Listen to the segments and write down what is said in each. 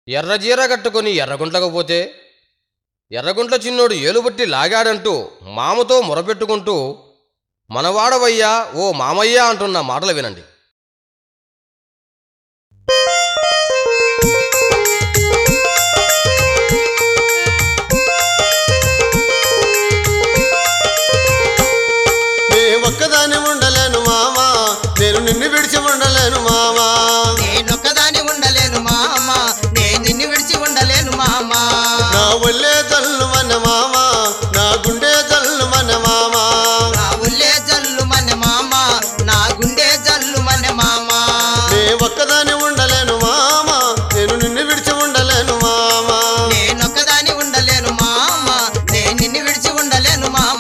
ఎర్రజీర కట్టుకొని ఎర్రగుంట్లకు పోతే ఎర్రగుంట్ల చిన్నోడు ఏలుబట్టి లాగాడంటూ మామతో మొరపెట్టుకుంటూ మనవాడవయ్యా ఓ మామయ్య అంటున్న మాటలు వినండి నే ఒక్కదాన్ని ఉండలేను మామా నేను నిన్ను విడిచి ఉండలేను మామా నేనొక్కదాని ఉండలేను మామ నేను నిన్ను విడిచి ఉండలేను మామ నా ఒళ్ళే జల్లు మన మామా నా గుండె జల్లు మన మామా నా ఉల్లే జల్లు మన మామ నా గుండె జల్లు మన మామ నే ఒక్కదాన్ని ఉండలేను మామా నేను నిన్ను విడిచి ఉండలేను మామా నేనొక్కదాని ఉండలేను మామ నేను నిన్ను విడిచి ఉండలేను మామ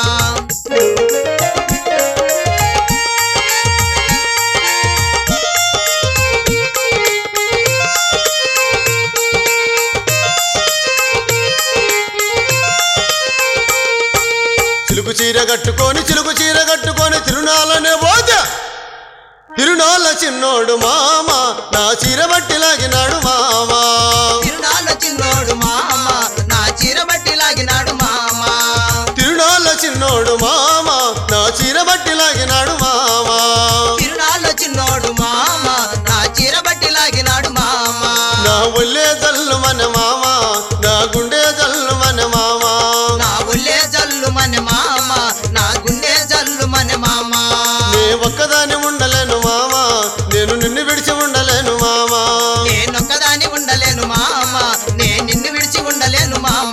చిలుకు చీర కట్టుకొని చిలుకు చీర కట్టుకొని తిరునాళ్ళనే పోతే తిరునాళ్ళ చిన్నోడు మామ నా చీర బట్టి లాగినాడు మామా తిరునాళ్ళ చిన్నోడు మామ నా చీర బట్టి లాగినాడు మామ తిరునాళ్ళ చిన్నోడు మామ నా చీర బట్టి లాగినాడు మామా తిరునాళ్ళ చిన్నోడు మామ నా చీర బట్టి లాగినాడు మామ నా ఒళ్ళే జల్లు మన మామ నా గుండె జల్లు మన మామ నా ఉల్లే జల్లు మన మామ నా గుండె జల్లు మన మామ నే ఒక్కదాని ఉండలేను మామ నేను నిన్ను విడిచి ఉండలేను మామ నేనొక్కదాని ఉండలేను మామ నేను నిన్ను విడిచి ఉండలేను మామ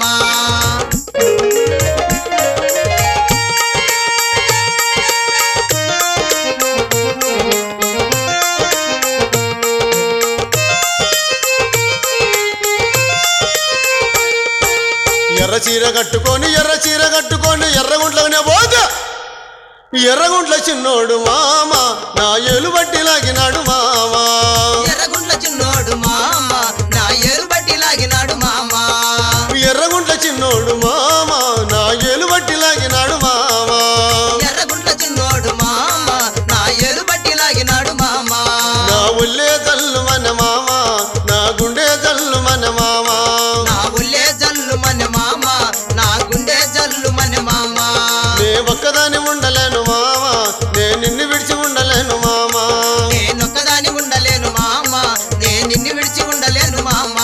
ఎర్ర చీర కట్టుకొని ఎర్ర చీర కట్టుకొని ఎర్రగుంట్లనే పోతే ఎర్రగుంట్ల చిన్నోడు మామ నా ఏలు బట్టి లాగినాడు మామ ఎర్రగుండ్ల చిన్నోడు మామ నా ఏరు బట్టి లాగినాడు మామ ఎర్రగుంట్ల చిన్నోడు మామ నా ఏలు బట్టి లాగినాడు మామ ఎర్రగుండ్ల చిన్నోడు మామ నా ఏరు బట్టి లాగినాడు మామ నా ఒళ్ళే జల్లు మన మామ నా గుండె జల్లు మన మామ నా ఉల్లే జల్లు మన మామ నా గుండె జల్లు మన మామ నే ఒక్కదాని ఉండలేను మామ నే నిన్ను విడిచి ఉండలేను మామ నేనొక్కదాని ఉండలేను మామ నేను నిన్ను విడిచి ఉండలేను మామ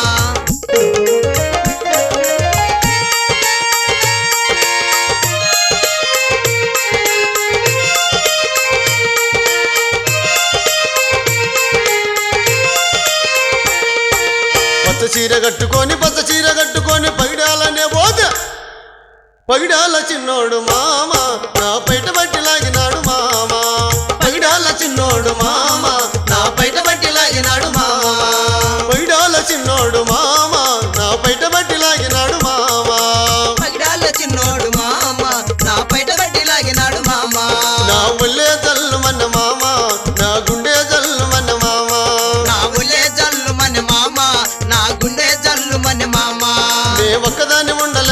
పచ్చ చీర కట్టుకొని పచ్చ చీర కట్టుకొని పగిడాలనే పోతే పగిడాల చిన్నోడు మామ నా పైట బట్టి లాగినాడు మామ పగిడాల చిన్నోడు మామ నా బయట బట్టి లాగినాడు మామ పగిడాల చిన్నోడు మామ నా పైట బట్టి లాగినాడు మామ పగిడాల చిన్నోడు మామ నా బయట బట్టి లాగినాడు మామ నా ఒళ్ళే జల్లు మన మామ నా గుండె జల్లు మన మామ నా ఉలే జల్లు మన మామ నా గుండె జల్లు మన మామ నే ఒక్కదాన్ని ఉండలేను